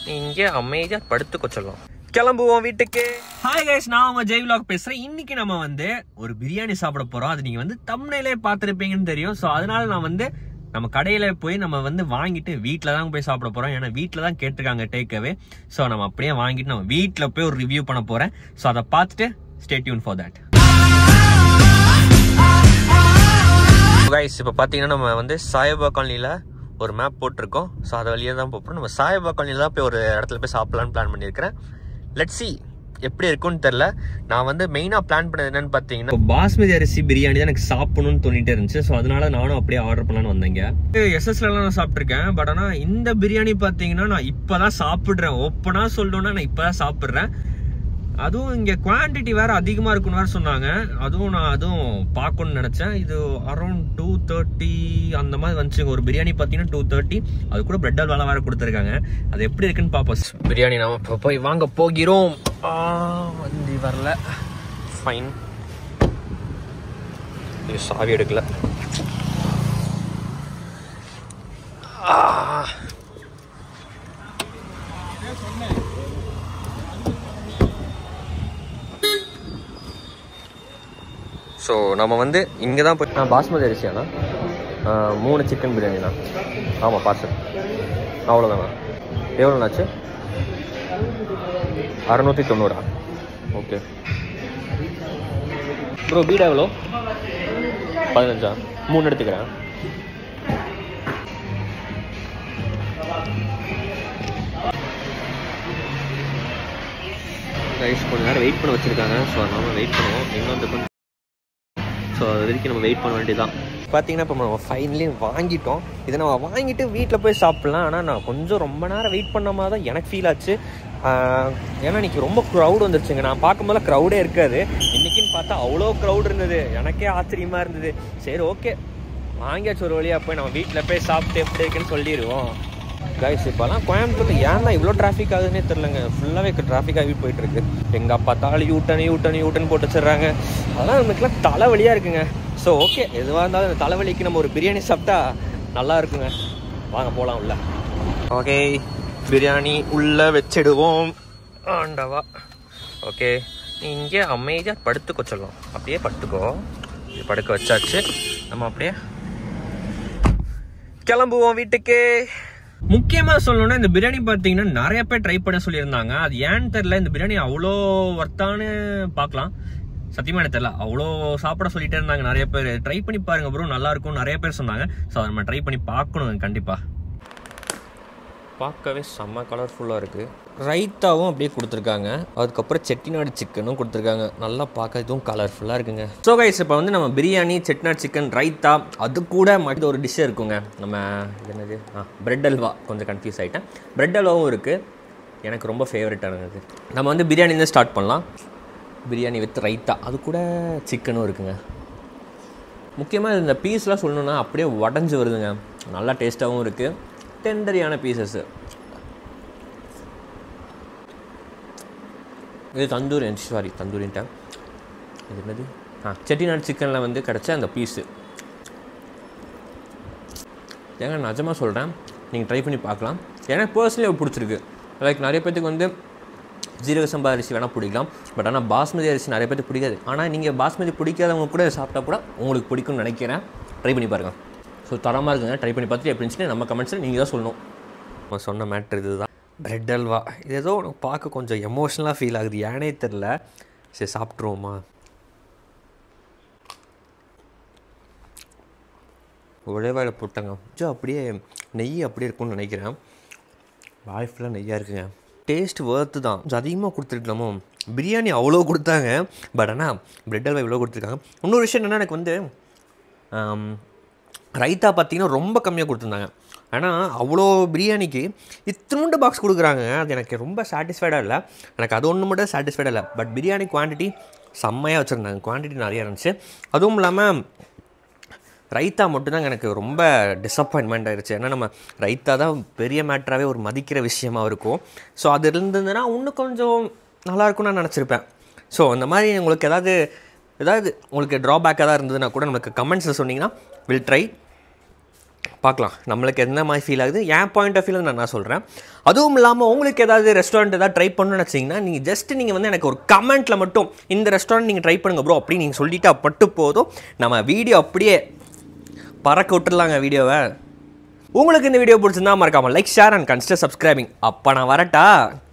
நீ இங்கே அமைதியாக படுத்துக்க சொல்லலாம் கிளம்புவோம் வீட்டுக்கு ஹாய் கைஸ் நான் உங்க ஜெய் vlog பேசுறேன் இன்னைக்கு நம்ம வந்து ஒரு பிரியாணி சாப்பிட போறோம் அது நீங்க வந்து தம்னையிலே பார்த்துருப்பீங்கன்னு தெரியும் ஸோ அதனால நான் வந்து நம்ம கடையில போய் நம்ம வந்து வாங்கிட்டு வீட்டில் தான் போய் சாப்பிட போறோம் ஏன்னா வீட்டில் தான் கேட்டிருக்காங்க டேக்அவே ஸோ நம்ம அப்படியே வாங்கிட்டு நம்ம வீட்டில் போய் ஒரு ரிவ்யூ பண்ண போறேன் ஸோ அதை பார்த்துட்டு stay tuned for that guys இப்போ பார்த்தீங்கன்னா நம்ம வந்து சாயபா காலனியில் ஒரு மேப் போட்டிருக்கோம் ஸோ அதை வழியாக தான் போகிறோம் நம்ம சாயபா காலனியில் தான் போய் ஒரு இடத்துல போய் சாப்பிட்லான்னு பிளான் பண்ணியிருக்கிறேன் லெட் சி எப்படி இருக்கும்னு தெரில நான் வந்து மெயினாக பிளான் பண்ணது என்னன்னு பார்த்தீங்கன்னா பாஸ்மதி அரிசி பிரியாணி தான் எனக்கு சாப்பிடணும்னு தோணிட்டே இருந்துச்சு ஸோ அதனால நானும் அப்படியே ஆர்டர் பண்ணலான்னு வந்தேங்க எஸ்எஸ்லாம் நான் சாப்பிட்ருக்கேன் பட் ஆனால் இந்த பிரியாணி பார்த்தீங்கன்னா நான் இப்போ தான் சாப்பிட்றேன் ஓப்பனாக சொல்லணும்னா நான் இப்போ தான் சாப்பிட்றேன் அதுவும் இங்கே குவான்டிட்டி வேற அதிகமாக இருக்குன்னு வேற சொன்னாங்க அதுவும் நான் அதுவும் பார்க்கணும்னு நினச்சேன் இது அரௌண்ட் டூ தேர்ட்டி அந்த மாதிரி வந்துச்சுங்க ஒரு பிரியாணி பார்த்தீங்கன்னா டூ தேர்ட்டி அது கூட பிரெட் அல்வாலாம் வேற கொடுத்துருக்காங்க அது எப்படி இருக்குன்னு பார்ப்போம் பிரியாணி நாம இப்போ போய் வாங்க போகிறோம் ஆ, வண்டி வரல ஃபைன் இது சாவி எடுக்கல ஆ ஸோ நம்ம வந்து இங்கே தான் போய் பாஸ்மதி அரிசியாண்ணா ஆ, மூணு சிக்கன் பிரியாணிண்ணா ஆமாம் பார்சல் அவ்வளோதாண்ணா எவ்வளோண்ணாச்சு அறநூற்றி தொண்ணூறா ஓகே ப்ரோ பீடா எவ்வளோ பதினஞ்சா மூணு எடுத்துக்கிறேன் ரைஸ் கொஞ்ச நேரம் வெயிட் பண்ண வச்சுருக்காங்க ஸோ அதனால வெயிட் பண்ணுவோம் இன்னும் அந்த கொஞ்சம் ஸோ அது வரைக்கும் நம்ம வெயிட் பண்ண வேண்டியதான் பார்த்தீங்கன்னா இப்போ நம்ம ஃபைனலி வாங்கிட்டோம் இதை நம்ம வாங்கிட்டு வீட்டில் போய் சாப்பிட்லாம் ஆனால் நான் கொஞ்சம் ரொம்ப நேரம் வெயிட் பண்ண மாதிரி தான் எனக்கு ஃபீல் ஆச்சு ஆஹ், ஏன்னா இன்னைக்கு ரொம்ப க்ரௌட் வந்துருச்சுங்க நான் பார்க்கும்போது க்ரௌடே இருக்காது இன்னைக்குன்னு பார்த்தா அவ்வளோ க்ரௌட் இருந்தது எனக்கே ஆச்சரியமாக இருந்தது சரி ஓகே வாங்கியாச்சு ஒரு வழியாக போய் நம்ம வீட்டில் போய் சாப்பிட்டு எப்படி இருக்குன்னு சொல்லிடுவோம் கைஸ் இப்போலாம் கோயம்புத்தூர்ல ஏன் தான் இவ்வளோ டிராஃபிக் ஆகுதுன்னே தெரிலங்க ஃபுல்லாகவே டிராஃபிக் ஆகி போயிட்டு இருக்கு எங்கே பார்த்தாலும் யூட்டன் யூட்டன் யூட்டன் போட்டு வச்சிடுறாங்க அதெல்லாம் நமக்குலாம் தலைவலியாக இருக்குங்க ஸோ ஓகே எதுவாக இருந்தாலும் இந்த தலைவலிக்கு நம்ம ஒரு பிரியாணி சாப்பிட்டா நல்லா இருக்குங்க வாங்க போகலாம் உள்ள ஓகே பிரியாணி உள்ள வச்சிடுவோம் ஆண்டவா ஓகே நீ இங்கே அமைதியாக படுத்துக்க சொல்லலாம் அப்படியே படுத்துக்கோ இப்படி படுக்க வச்சாச்சு நம்ம அப்படியே கிளம்புவோம் வீட்டுக்கு முக்கியமா சொல்லணும்னா இந்த பிரியாணி பாத்தீங்கன்னா நிறைய பேர் ட்ரை பண்ண சொல்லியிருந்தாங்க அது ஏன்னு தெரியல இந்த பிரியாணி அவ்வளோ ஒர்த்தான்னு பார்க்கலாம் சத்தியமா எனக்கு தெரியல அவ்வளோ சாப்பிட சொல்லிட்டே இருந்தாங்க நிறைய பேர் ட்ரை பண்ணி பாருங்க ப்ரோ நல்லா இருக்கும் நிறைய பேர் சொன்னாங்க ஸோ அதை நம்ம ட்ரை பண்ணி பார்க்கணும் கண்டிப்பா பார்க்கவே செம்ம கலர்ஃபுல்லாக இருக்குது ரைத்தாவும் அப்படியே கொடுத்துருக்காங்க அதுக்கப்புறம் செட்டிநாடு சிக்கனும் கொடுத்துருக்காங்க நல்லா பார்க்க இதுவும் கலர்ஃபுல்லாக இருக்குங்க ஸோ கைஸ் இப்போ வந்து நம்ம பிரியாணி செட்டிநாடு சிக்கன் ரைத்தா அது கூட மட்டும் ஒரு டிஷ்ஷே இருக்குங்க நம்ம இது என்னது ஆ பிரெட் அல்வா கொஞ்சம் கன்ஃபியூஸ் ஆகிட்டேன் பிரெட் அல்வாவும் இருக்குது எனக்கு ரொம்ப ஃபேவரட்டானது நம்ம வந்து பிரியாணிலேருந்து ஸ்டார்ட் பண்ணலாம் பிரியாணி வித் ரைத்தா அது கூட சிக்கனும் இருக்குங்க முக்கியமாக இந்த பீஸ்லாம் சொல்லணுன்னா அப்படியே உடஞ்சி வருதுங்க நல்லா டேஸ்ட்டாகவும் இருக்குது டெண்டரியான பீசஸ்ஸு இது தந்தூரி சாரி தந்தூரின்ட்டேன் இது என்னது ஆ செட்டிநாடு சிக்கனில் வந்து கிடச்ச அந்த பீஸு ஏங்க நான் நிஜமாக சொல்கிறேன் நீங்கள் ட்ரை பண்ணி பார்க்கலாம் எனக்கு பர்சனலி பிடிச்சிருக்கு லைக் நிறைய பேத்துக்கு வந்து ஜீரக சம்பா அரிசி வேணால் பிடிக்கலாம் பட் ஆனால் பாஸ்மதி அரிசி நிறைய பேருக்கு பிடிக்காது ஆனால் நீங்கள் பாஸ்மதி பிடிக்காதவங்க கூட இதை சாப்பிட்டா கூட உங்களுக்கு பிடிக்கும்னு நினைக்கிறேன் ட்ரை பண்ணி பாருங்கள் ஸோ தரமாக இருக்குங்க ட்ரை பண்ணி பார்த்துட்டு எப்படி இருந்துச்சுன்னு நம்ம கமெண்ட்ஸில் நீங்கள் தான் சொல்லணும் நம்ம சொன்ன மேட்ரு இதுதான் பிரெட் அல்வா இது ஏதோ எனக்கு பார்க்க கொஞ்சம் எமோஷ்னலாக ஃபீல் ஆகுது ஏனே தெரில சரி சாப்பிட்ருவோமா ஒரே வாயில் போட்டாங்க கொஞ்சம் அப்படியே நெய் அப்படியே இருக்கும்னு நினைக்கிறேன் வாய் ஃபுல்லாக நெய்யாக இருக்குங்க டேஸ்ட் ஒர்த்து தான் கொஞ்சம் அதிகமாக கொடுத்துருக்கலாமோ பிரியாணி அவ்வளோ கொடுத்தாங்க பட் ஆனால் பிரெட் அல்வா இவ்வளோ கொடுத்துருக்காங்க இன்னொரு விஷயம் என்னென்னா எனக்கு வந்து ஆம், ரைத்தா பார்த்தீங்கன்னா ரொம்ப கம்மியாக கொடுத்துருந்தாங்க ஆனால் அவ்வளோ பிரியாணிக்கு இத்தினோண்டு பாக்ஸ் கொடுக்குறாங்க அது எனக்கு ரொம்ப சாட்டிஸ்ஃபைடாக இல்லை எனக்கு அது ஒன்று மட்டும் சாட்டிஸ்ஃபைடாக இல்லை பட் பிரியாணி குவான்டிட்டி செம்மையாக வச்சுருந்தாங்க குவான்டிட்டி நிறையா இருந்துச்சு அதுவும் இல்லாமல் ரைத்தா மட்டும்தான் எனக்கு ரொம்ப டிசப்பாயின்மெண்ட் ஆயிடுச்சு ஏன்னா நம்ம ரைத்தா தான் பெரிய மேட்டராகவே ஒரு மதிக்கிற விஷயமா இருக்கும் ஸோ அது இருந்ததுன்னா இன்னும் கொஞ்சம் நல்லா இருக்கும்னு நான் நினச்சிருப்பேன் ஸோ அந்த மாதிரி உங்களுக்கு ஏதாவது ஏதாவது உங்களுக்கு ட்ராபேக் ஏதாவது இருந்ததுன்னா கூட நம்மளுக்கு கமெண்ட்ஸில் சொன்னீங்கன்னா வில் ட்ரை பார்க்கலாம் நம்மளுக்கு என்ன மாதிரி ஃபீல் ஆகுது என் பாயிண்ட் ஆஃப் வியூ நான் நான் சொல்கிறேன் அதுவும் இல்லாமல் உங்களுக்கு ஏதாவது ரெஸ்டாரண்ட் ஏதாவது ட்ரை பண்ணணும்னு வச்சிங்கன்னா நீங்கள் ஜஸ்ட் நீங்கள் வந்து எனக்கு ஒரு கமெண்ட்டில் மட்டும் இந்த ரெஸ்டாரண்ட் நீங்கள் ட்ரை பண்ணுங்க ப்ரோ அப்படி நீங்கள் சொல்லிட்டா மட்டும் போதும் நம்ம வீடியோ அப்படியே பறக்க விட்டுடலாங்க வீடியோவை உங்களுக்கு இந்த வீடியோ பிடிச்சிருந்தா மறக்காமல் like share and consider subscribing அப்போ நான் வரட்டா